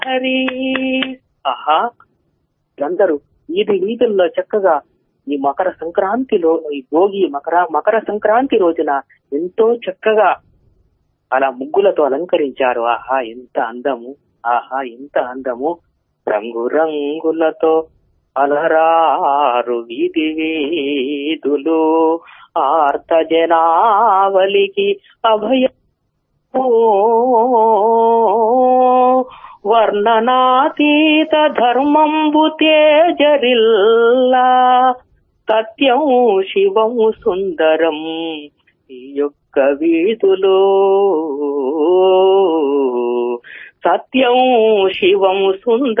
హరి ఆహా అందరూ వీధి వీధుల్లో చక్కగా ఈ మకర సంక్రాంతిలో ఈ భోగి మకర మకర సంక్రాంతి రోజున ఎంతో చక్కగా అలా ముగ్గులతో అలంకరించారు ఆహా ఎంత అందము ఆహా ఎంత అందము రంగు రంగులతో అలరారు వీధి వీధులు ఆర్త జనావలికి అభయ వర్ణనాతీత ధర్మంబు తేజరిల్లా సత్యం శివం సుందరం ఈ యొక్క వీధులో సత్యం శివం సుందరం